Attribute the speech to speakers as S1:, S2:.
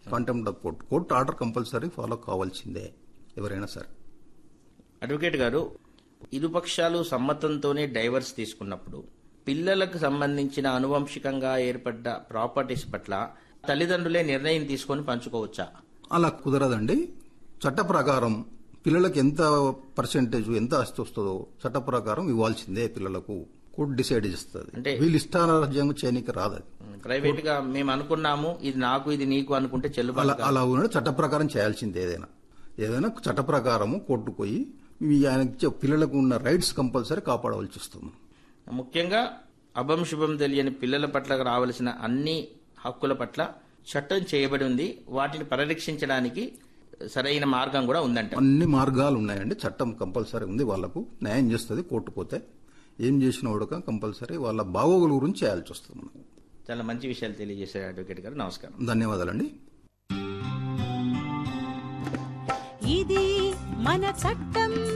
S1: Contempt of court court order compulsory follow కావాల్సిందే ఎవరైనా సరే
S2: అడ్వకేట్ గారు ఇరుపక్షాలు సమ్మతంతోనే డైవర్స్ తీసుకున్నప్పుడు పిల్లలకు సంబంధించిన అనువంశికంగా ఏర్పడ్డ ప్రాపర్టీస్ పట్ల తల్లిదండ్రులే నిర్ణయం తీసుకొని పంచుకోవచ్చా
S1: అలా కుదరదండి చట్ట ప్రకారం పిల్లలకు ఎంత పర్సెంటేజ్ ఎంత ఆస్తి వస్తుందో చట్ట ప్రకారం ఇవ్వాల్సిందే పిల్లలకు కోర్టు డిసైడ్ చేస్తుంది
S2: అంటే-
S1: వీళ్ళు ఇష్టారాజ్యం చేయనికి రాదు అది.
S2: ప్రైవేట్ గా మేము అనుకున్నాము ఇది నాకు ఇది నీకు అనుకుంటే
S1: అలా
S2: చెల్లుబాటు కాదు.
S1: అలా ఉన్నాడు చట్ట ప్రకారం చేయాల్సిందే ఏదైనా ఏదైనా చట్ట ప్రకారము కోర్టు పోయి ఈ ఆయనకి ఇచ్చే పిల్లలకు ఉన్న రైట్స్ కంపల్సరీ కాపాడవలసి వస్తుంది
S2: ముఖ్యంగా అభం శుభం తెలియని పిల్లల పట్ల రావలసిన అన్ని హక్కుల పట్ల చట్టం చేయబడి ఉంది వాటిని పరిరక్షించడానికి సరైన మార్గం కూడా ఉందంట
S1: అన్ని మార్గాలు ఉన్నాయండి చట్టం కంపల్సరీ ఉంది వాళ్లకు న్యాయం చేస్తుంది కోర్టు పోతే ఏం చేసిన వాడుక కంపల్సరీ వాళ్ళ బాగోగుల గురించి చేయాల్సి వస్తుంది మనకు
S2: చాలా మంచి విషయాలు తెలియజేశారు అడ్వకేట్ గారు నమస్కారం
S1: ధన్యవాదాలండి
S3: ఇది మన చట్టం